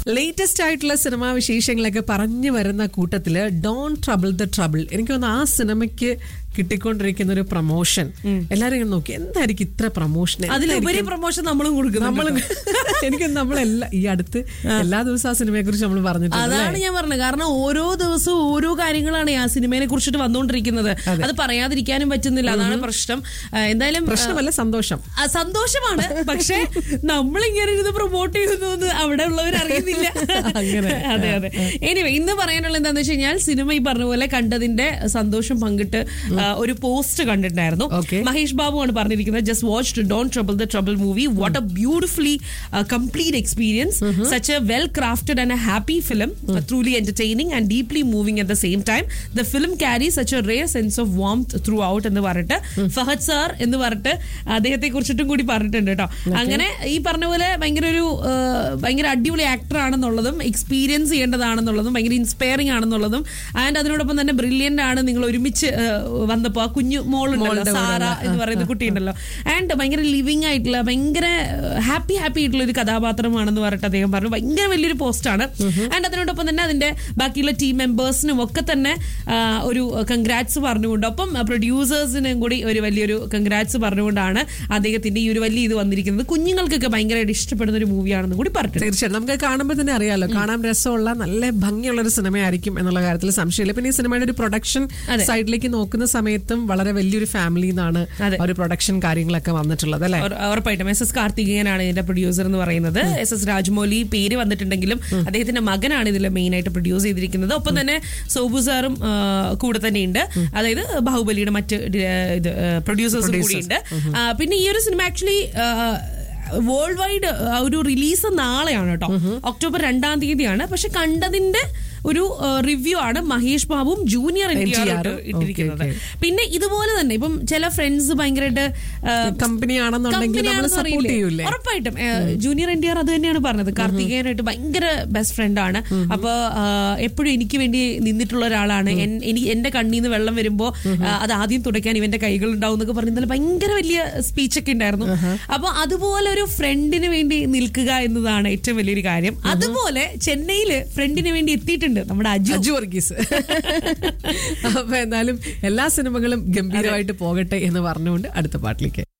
Latest ആയിട്ടുള്ള cinema വിശേഷങ്ങളൊക്കെ പറഞ്ഞു വരുന്ന കൂട്ടത്തില് ഡോൺ ട്രബിൾ ദ ട്രബിൾ എനിക്ക് തോന്നുന്നു ആ സിനിമയ്ക്ക് കിട്ടിക്കൊണ്ടിരിക്കുന്ന ഒരു പ്രൊമോഷൻ എല്ലാരും ഇങ്ങനെ നോക്കി എന്തായിരിക്കും ഇത്ര പ്രൊമോഷൻ അതിലുപരി പ്രൊമോഷൻ നമ്മളും കൊടുക്കുന്നു നമ്മൾ എനിക്ക് നമ്മളെല്ലാ ഈ അടുത്ത് എല്ലാ ദിവസവും ആ സിനിമയെ കുറിച്ച് നമ്മൾ പറഞ്ഞിട്ടുണ്ട് അതാണ് ഞാൻ പറഞ്ഞത് കാരണം ഓരോ ദിവസവും ഓരോ കാര്യങ്ങളാണ് ആ സിനിമയെ കുറിച്ചിട്ട് വന്നുകൊണ്ടിരിക്കുന്നത് അത് പറയാതിരിക്കാനും പറ്റുന്നില്ല അതാണ് പ്രശ്നം ആ, എന്തായാലും പ്രശ്നമല്ല സന്തോഷം ആ, സന്തോഷമാണ് പക്ഷെ നമ്മളിങ്ങനെ ഇരുന്ന് പ്രൊമോട്ട് ചെയ്യുന്നു എന്ന് അവിടെ ഉള്ളവർ അറിയുന്നില്ല അങ്ങനെ. അതെ അതെ എനിവേ ഇന്ന് പറയാനുള്ള എന്താന്ന് വെച്ച് കഴിഞ്ഞാൽ സിനിമ ഈ പറഞ്ഞ പോലെ കണ്ടതിന്റെ സന്തോഷം പങ്കിട്ട് ആ, ഒരു പോസ്റ്റ് കണ്ടിട്ടുണ്ടായിരുന്നു Okay. മഹേഷ് ബാബു ആണ് പറഞ്ഞിരിക്കുന്നത് just watch don't trouble the trouble movie what a beautifully complete experience such a well crafted and a happy film truly entertaining and deeply moving at the same time the film carry such a rare sense of warmth throughout എന്ന് പറഞ്ഞിട്ട് Fahad sir എന്ന് പറഞ്ഞിട്ട് അദ്ദേഹത്തെ കുറിച്ചിട്ടും കൂടി പറഞ്ഞിട്ടുണ്ട് കേട്ടോ അങ്ങനെ ഈ പറഞ്ഞ പോലെ ഭയങ്കര ഒരു ആ, ഭയങ്കര അടിപൊളി ആക്ടർ ആണെന്നുള്ളതും എക്സ്പീരിയൻസ് ചെയ്യേണ്ടതാണെന്നുള്ളതും ഭയങ്കര ഇൻസ്പയറിംഗ് ആണെന്നുള്ളതും ആൻഡ് അതിനോടൊപ്പം തന്നെ ബ്രില്യന്റ് ആണ് നിങ്ങൾ ഒരുമിച്ച് ആ, വന്നപ്പോ ആ കുഞ്ഞു മോളുണ്ടല്ലോ സാറ എന്ന് പറയുന്ന കുട്ടിയുണ്ടല്ലോ ആൻഡ് ഭയങ്കര ലിവിങ് ആയിട്ടുള്ള ഭയങ്കര ഹാപ്പി ഹാപ്പി ആയിട്ടുള്ള ഒരു കഥാപാത്രമാണെന്ന് പറഞ്ഞിട്ട് അദ്ദേഹം പറഞ്ഞു ഭയങ്കര വലിയൊരു പോസ്റ്റാണ് ആൻഡ് അതിനോടൊപ്പം തന്നെ അതിന്റെ ബാക്കിയുള്ള ടീം മെമ്പേഴ്സിനും ഒക്കെ തന്നെ ആ, ഒരു കൺഗ്രാറ്റ്സ് പറഞ്ഞുകൊണ്ട് ഒപ്പം പ്രൊഡ്യൂസേഴ്സിനും കൂടി ഒരു വലിയൊരു കൺഗ്രാറ്റ്സ് പറഞ്ഞുകൊണ്ടാണ് അദ്ദേഹത്തിന്റെ ഈ ഒരു വലിയ ഇത് വന്നിരിക്കുന്നത് കുഞ്ഞുങ്ങൾക്കൊക്കെ ഭയങ്കരമായിട്ട് ഇഷ്ടപ്പെടുന്ന ഒരു മൂവിയാണെന്ന് കൂടി പറഞ്ഞിട്ടുണ്ട് തീർച്ചയായിട്ടും നമുക്ക് കാണുമ്പോൾ തന്നെ അറിയാലോ കാണാൻ രസമുള്ള നല്ല ഭംഗിയുള്ള ഒരു സിനിമയായിരിക്കും എന്നുള്ള കാര്യത്തിൽ സംശയമില്ല പിന്നെ ഈ സിനിമയുടെ ഒരു പ്രൊഡക്ഷൻ അതെ. സൈഡിലേക്ക് നോക്കുന്ന സമയത്തും വളരെ വലിയൊരു ഫാമിലി നിന്നാണ് അതെ. ഒരു പ്രൊഡക്ഷൻ കാര്യങ്ങളൊക്കെ വന്നിട്ടുള്ളത് അല്ലെ ഉറ- ഉറപ്പായിട്ടും എസ് എസ് കാർത്തികേയനാണ് ഇതിന്റെ പ്രൊഡ്യൂസർ എന്ന് പറയുന്നത് എസ് എസ് രാജ്മൗലി പേര് വന്നിട്ടുണ്ടെങ്കിലും അദ്ദേഹത്തിന്റെ മകനാണ് ഇതിൽ മെയിൻ ആയിട്ട് പ്രൊഡ്യൂസ് ചെയ്തിരിക്കുന്നത് ഒപ്പം തന്നെ സോബു സാറും ആ, കൂടെ തന്നെയുണ്ട് അതായത് ബാഹുബലിയുടെ മറ്റ് ഡി- ഇത് പ്രൊഡ്യൂസേഴ്സും കൂടിയുണ്ട് ആ, പിന്നെ ഈ ഒരു സിനിമ ആക്ച്വലി വേൾഡ് വൈഡ് ഒരു റിലീസ് നാളെയാണ് കേട്ടോ ഒക്ടോബർ രണ്ടാം തീയതിയാണ് പക്ഷെ കണ്ടതിന്റെ ഒരു റിവ്യൂ ആണ് മഹേഷ് ബാബുവും junior N T R NTR ഉം. ഇട്ടിരിക്കുന്നത് Okay, പിന്നെ ഇതുപോലെ തന്നെ ഇപ്പം ചില ഫ്രണ്ട്സ് ഭയങ്കരമായിട്ട് ആ, കമ്പനി ആണെന്നുണ്ടെങ്കിൽ നമ്മൾ കമ്പനിയാണെന്ന് സപ്പോർട്ട് അറിയില്ലേ? ചെയ്യൂലേ ഉറപ്പായിട്ടും ജൂനിയർ എൻ ടി ആർ അത് തന്നെയാണ് പറഞ്ഞത് കാർത്തികേയനായിട്ട് ഭയങ്കര ബെസ്റ്റ് ഫ്രണ്ട് ആണ് അപ്പൊ എപ്പോഴും എനിക്ക് വേണ്ടി നിന്നിട്ടുള്ള ഒരാളാണ് എൻ- എനിക്ക് എന്റെ കണ്ണിൽ നിന്ന് വെള്ളം വരുമ്പോ ആ, അത് ആദ്യം തുടയ്ക്കാൻ ഇവന്റെ കൈകൾ ഉണ്ടാവും എന്നൊക്കെ പറഞ്ഞ ഇന്നലെ ഭയങ്കര വലിയ സ്പീച്ച് ഒക്കെ ഉണ്ടായിരുന്നു അപ്പൊ അതുപോലെ ഒരു ഫ്രണ്ടിന് വേണ്ടി നിൽക്കുക എന്നതാണ് ഏറ്റവും വലിയൊരു കാര്യം അതുപോലെ ചെന്നൈയില് ഫ്രണ്ടിന് വേണ്ടി എത്തിയിട്ടുണ്ട് നമ്മുടെ അജു അജു വർഗീസ് അപ്പൊ എന്നാലും എല്ലാ സിനിമകളും ഗംഭീരമായിട്ട് പോകട്ടെ എന്ന് പറഞ്ഞുകൊണ്ട് അടുത്ത പാട്ടിലേക്ക്